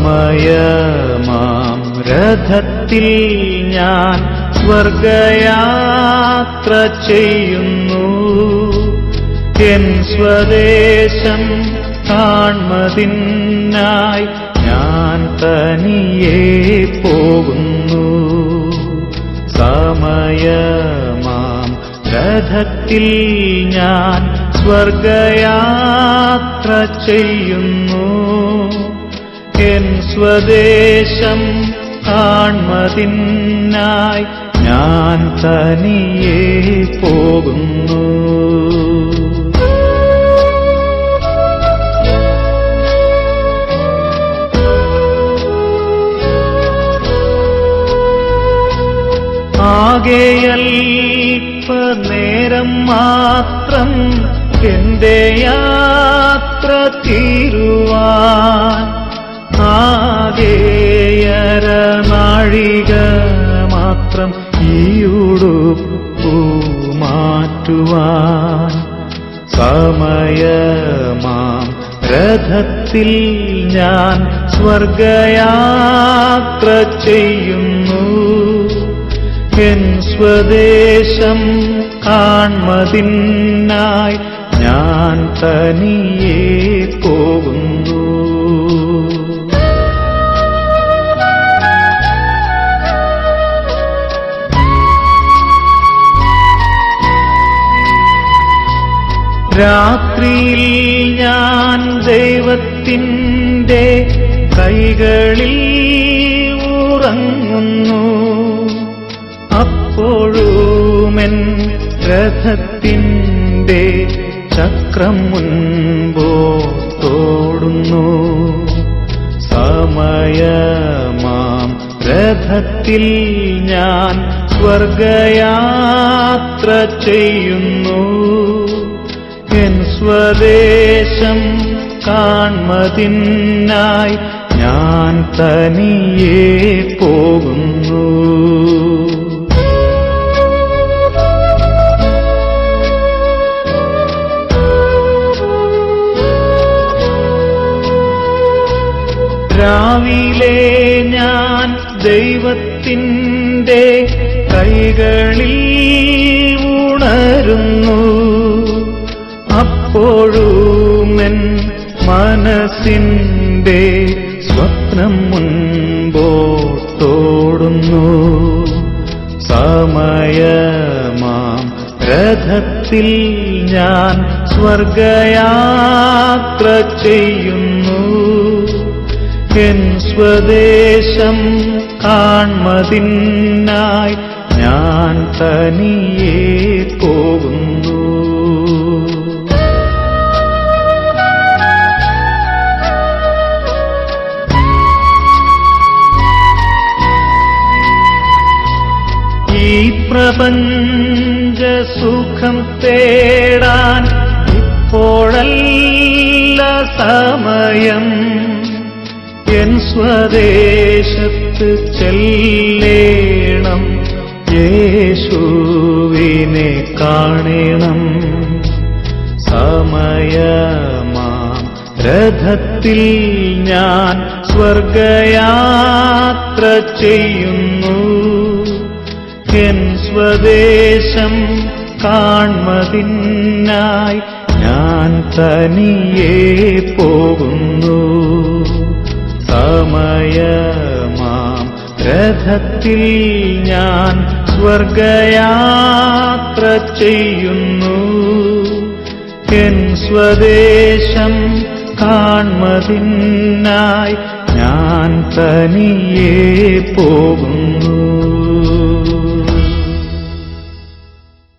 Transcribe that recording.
സമയമാം രഥത്തിൽ ഞാൻ സ്വർഗയാത്ര ചെയ്യുന്നു എൻ സ്വദേശം കാൺമതിനായി ഞാൻ തനിയെ പോകുന്നു സമയമാം രഥത്തിൽ ഞാൻ സ്വർഗയാത്ര ചെയ്യുന്നു എൻ സ്വദേശം കാൺമതിനായി ഞാൻ തനിയെ പോകുന്നു ആകെയൽപ്പ നേരം മാത്രം എന്റെ യാത്ര തീരുവാൻ ആകെയര നാഴിക മാത്രം ഈയുടുപ്പു മാറ്റുവാൻ സമയമാം രഥത്തിൽ ഞാൻ സ്വർഗയാത്ര ചെയ്യുന്നു എൻ സ്വദേശം കാൺമതിനായി ഞാൻ തനിയെ പോകുന്നു രാത്രിയിൽ ഞാൻ ദൈവത്തിൻ്റെ കൈകളിൽ ഉറങ്ങുന്നു അപ്പോഴുമെൻ രഥത്തിൻ്റെ ചക്രം മുൻപോട്ടോടുന്നു സമയമാം രഥത്തിൽ ഞാൻ സ്വർഗയാത്ര ചെയ്യുന്നു എൻ സ്വദേശം കാൺമതിനായി ഞാൻ തനിയെ പോകുന്നു രാവിലെ ഞാൻ ദൈവത്തിൻ്റെ കൈകളിൽ ഉണരുന്നു അപ്പോഴുമെൻ മനസ്സിൻ്റെ സ്വപ്നം മുൻപോട്ടോടുന്നു സമയമാം രഥത്തിൽ ഞാൻ സ്വർഗയാത്ര ചെയ്യുന്നു എൻ സ്വദേശം കാൺമതിനായി ഞാൻ തനിയെ പോകുന്നു ഈ പ്രപഞ്ച സുഖം തേടാൻ ഇപ്പോഴല്ല സമയം എൻ സ്വദേശത്ത് ചെല്ലേണം യേശുവിനെ കാണണം സമയമാം രഥത്തിൽ ഞാൻ സ്വർഗയാത്ര ചെയ്യുന്നു എൻ സ്വദേശം കാൺമതിനായി ഞാൻ തനിയെ പോകുന്നു സമയമാം രഥത്തിൽ ഞാൻ സ്വർഗയാത്ര ചെയ്യുന്നു എൻ സ്വദേശം കാൺമതിനായി ഞാൻ തനിയെ പോകുന്നു